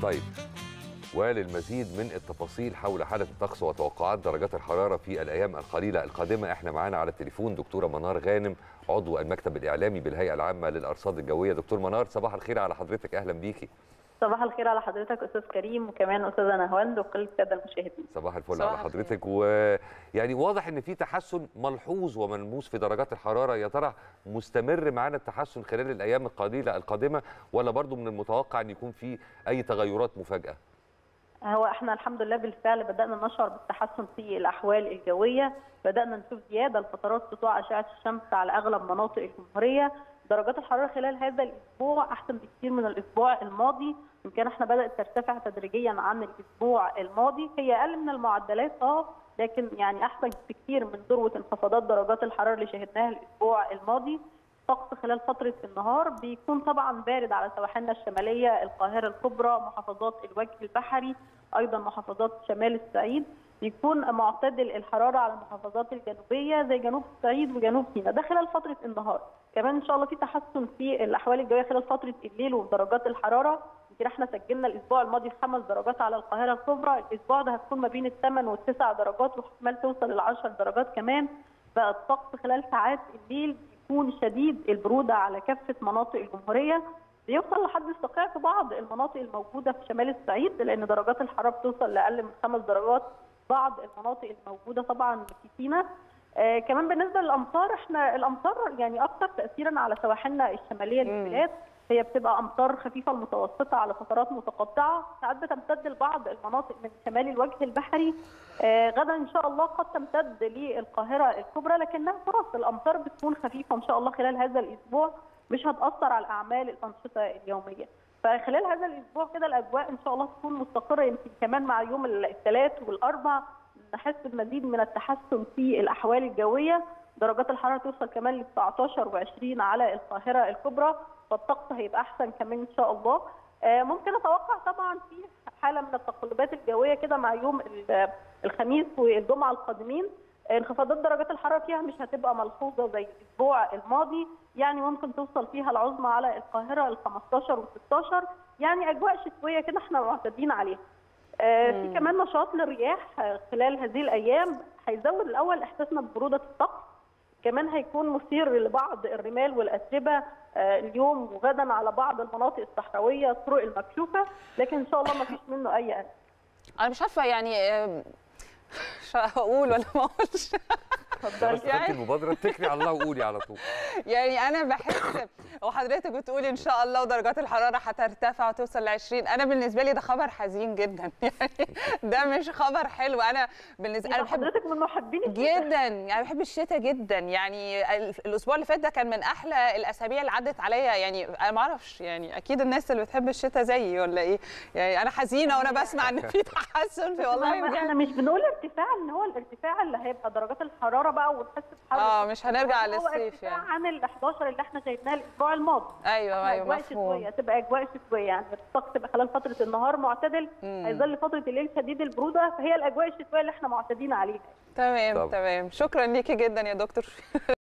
طيب وللمزيد من التفاصيل حول حاله الطقس وتوقعات درجات الحراره في الايام القليله القادمه احنا معانا على التليفون دكتوره منار غانم عضو المكتب الاعلامي بالهيئه العامه للارصاد الجويه دكتور منار صباح الخير على حضرتك اهلا بيكي صباح الخير على حضرتك استاذ كريم وكمان استاذه نهواند وكل الساده المشاهدين صباح الفل صباح على حضرتك ويعني واضح ان في تحسن ملحوظ وملموس في درجات الحراره يا ترى مستمر معانا التحسن خلال الايام القليله القادمه ولا برضو من المتوقع ان يكون في اي تغيرات مفاجاه هو احنا الحمد لله بالفعل بدانا نشعر بالتحسن في الاحوال الجويه بدانا نشوف زياده لفترات سطوع اشعه الشمس على اغلب مناطق الجمهوريه درجات الحراره خلال هذا الاسبوع احسن بكثير من الاسبوع الماضي يمكن احنا بدات ترتفع تدريجيا عن الاسبوع الماضي هي اقل من المعدلات اه لكن يعني احسن بكثير من ذروه انخفاضات درجات الحراره اللي شهدناها الاسبوع الماضي الطقس خلال فترة النهار بيكون طبعا بارد على سواحلنا الشمالية القاهرة الكبرى محافظات الوجه البحري أيضا محافظات شمال الصعيد بيكون معتدل الحرارة على المحافظات الجنوبية زي جنوب الصعيد وجنوب سيناء ده خلال فترة النهار كمان إن شاء الله في تحسن في الأحوال الجوية خلال فترة الليل ودرجات الحرارة يمكن احنا سجلنا الأسبوع الماضي خمس درجات على القاهرة الكبرى الأسبوع ده هتكون ما بين الثمان والتسع درجات واحتمال توصل للعشر درجات كمان بقى الطقس خلال ساعات الليل بيكون شديد البروده على كافه مناطق الجمهوريه بيوصل لحد الصقيع في بعض المناطق الموجوده في شمال الصعيد لان درجات الحراره بتوصل لاقل من خمس درجات بعض المناطق الموجوده طبعا في سيناء آه كمان بالنسبه للامطار احنا الامطار يعني اكثر تاثيرا على سواحلنا الشماليه للبلاد هي بتبقى امطار خفيفه المتوسطه على فترات متقطعه ساعات بتمتد لبعض المناطق من شمال الوجه البحري آه غدا ان شاء الله قد تمتد للقاهره الكبرى لكنها فرص الامطار بتكون خفيفه ان شاء الله خلال هذا الاسبوع مش هتاثر على اعمال الانشطه اليوميه فخلال هذا الاسبوع كده الاجواء ان شاء الله تكون مستقره يمكن كمان مع يوم الثلاث والاربع نحس بمزيد من التحسن في الاحوال الجويه درجات الحراره توصل كمان ل 19 و20 على القاهره الكبرى فالطقس هيبقى احسن كمان ان شاء الله ممكن اتوقع طبعا في حاله من التقلبات الجويه كده مع يوم الخميس والجمعه القادمين انخفاضات درجات الحراره فيها مش هتبقى ملحوظه زي الاسبوع الماضي يعني ممكن توصل فيها العظمى على القاهره ال 15 و 16 يعني اجواء شتويه كده احنا معتادين عليها في كمان نشاط للرياح خلال هذه الايام هيزود الاول احساسنا ببروده الطقس كمان هيكون مثير لبعض الرمال والاتربه اليوم وغدا على بعض المناطق الصحراويه الطرق المكشوفه لكن ان شاء الله ما فيش منه اي قلق انا مش عارفه يعني مش اقول ولا ما اقولش اتفضلي بس يعني المبادره اتكلي على الله وقولي على طول يعني انا بحس وحضرتك بتقولي ان شاء الله ودرجات الحراره هترتفع وتوصل ل 20 انا بالنسبه لي ده خبر حزين جدا يعني ده مش خبر حلو انا بالنسبه انا بحب حضرتك من محبين جدا يعني بحب الشتاء جدا يعني الاسبوع اللي فات ده كان من احلى الاسابيع اللي عدت عليا يعني انا ما اعرفش يعني اكيد الناس اللي بتحب الشتاء زيي ولا ايه يعني انا حزينه وانا بسمع ان في تحسن في والله احنا مش بنقول ارتفاع ان هو الارتفاع اللي هيبقى درجات الحراره بقى ونحس بحر اه مش هنرجع للصيف يعني عن ال 11 اللي احنا شايفناه الاسبوع الماضي ايوه ايوه أجواء مفهوم شتويه تبقى اجواء شتويه يعني الطقس تبقى خلال فتره النهار معتدل هيظل فتره الليل شديد البروده فهي الاجواء الشتويه اللي احنا معتادين عليها تمام طب. تمام شكرا ليكي جدا يا دكتور